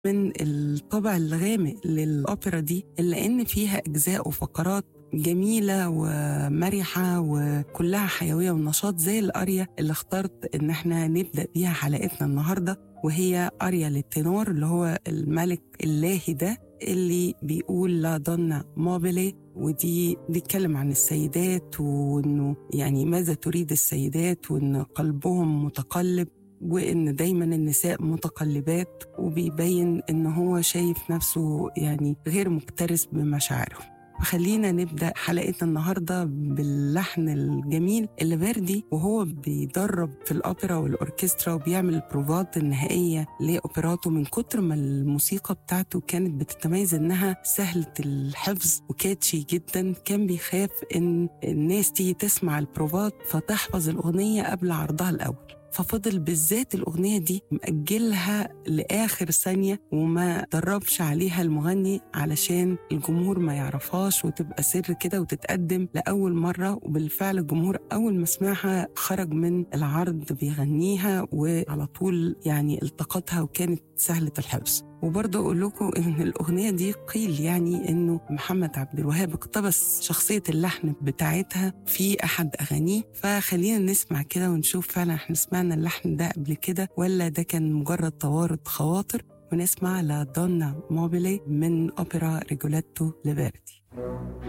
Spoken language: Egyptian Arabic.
من الطابع الغامق للأوبرا دي إلا إن فيها أجزاء وفقرات جميلة ومرحة وكلها حيوية ونشاط زي الأريا اللي اخترت إن احنا نبدأ بيها حلقتنا النهاردة وهي أريا للتنور اللي هو الملك اللاهي ده اللي بيقول لا دonna موبيلي ودي بيتكلم عن السيدات وانه يعني ماذا تريد السيدات وان قلبهم متقلب وان دايما النساء متقلبات وبيبين ان هو شايف نفسه يعني غير مكترث بمشاعرهم فخلينا نبدا حلقتنا النهارده باللحن الجميل اللي فيردي وهو بيدرب في الاوبرا والاوركسترا وبيعمل البروفات النهائيه لاوبراته من كتر ما الموسيقى بتاعته كانت بتتميز انها سهله الحفظ وكاتشي جدا كان بيخاف ان الناس تيجي تسمع البروفات فتحفظ الاغنيه قبل عرضها الاول ففضل بالذات الأغنية دي مأجلها لآخر ثانية وما دربش عليها المغني علشان الجمهور ما يعرفهاش وتبقى سر كده وتتقدم لأول مرة وبالفعل الجمهور أول ما سمعها خرج من العرض بيغنيها وعلى طول يعني التقطها وكانت سهلة الحفظ وبرضه أقول لكم إن الأغنية دي قيل يعني إنه محمد عبد الوهاب اقتبس شخصية اللحن بتاعتها في أحد أغانيه فخلينا نسمع كده ونشوف فعلا إحنا سمعنا اللحن ده قبل كده ولا ده كان مجرد توارد خواطر ونسمع لا دونا موبيلي من أوبرا ريجولاتو ليفيرتي